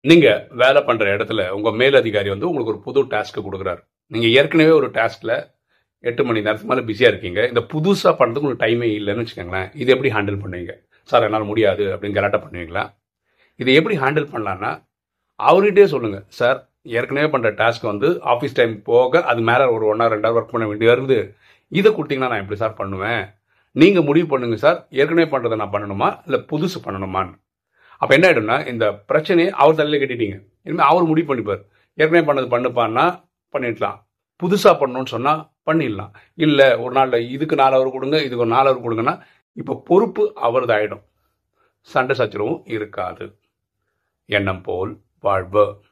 நீங்கள் வேலை பண்ணுற இடத்துல உங்கள் மேலதிகாரி வந்து உங்களுக்கு ஒரு புது டாஸ்க்கு கொடுக்குறாரு நீங்கள் ஏற்கனவே ஒரு டாஸ்கில் எட்டு மணி நேரத்துக்கு மேலே பிஸியாக இருக்கீங்க இந்த புதுசாக பண்ணுறதுக்கு உங்களுக்கு டைமே இல்லைன்னு வச்சுக்கோங்களேன் இது எப்படி ஹேண்டில் பண்ணுவீங்க சார் என்னால் முடியாது அப்படின்னு கரெக்டாக பண்ணுவீங்களா இதை எப்படி ஹேண்டில் பண்ணலான்னா அவர்கிட்டே சொல்லுங்கள் சார் ஏற்கனவே பண்ணுற டாஸ்க் வந்து ஆஃபீஸ் டைம் போக அது மேலே ஒரு ஒன் ஹவர் ரெண்டு ஹவர் ஒர்க் பண்ண வேண்டியது இருக்குது இதை கொடுத்தீங்கன்னா நான் எப்படி சார் பண்ணுவேன் நீங்கள் முடிவு பண்ணுங்க சார் ஏற்கனவே பண்ணுறதை நான் பண்ணணுமா இல்லை புதுசு பண்ணணுமான்னு அப்போ என்ன ஆகிடும்னா இந்த பிரச்சனையை அவர் தலையில் கட்டிட்டீங்க இனிமேல் அவர் முடிவு பண்ணிப்பார் ஏற்கனவே பண்ணது பண்ணுப்பான்னா பண்ணிடலாம் புதுசாக பண்ணணும்னு சொன்னால் பண்ணிடலாம் இல்லை ஒரு நாளில் இதுக்கு நாலு அவர் கொடுங்க இதுக்கு ஒரு நாலு அவர் கொடுங்கன்னா இப்போ பொறுப்பு அவரது ஆகிடும் சண்டை சச்சரவும் இருக்காது எண்ணம் போல் வாழ்வு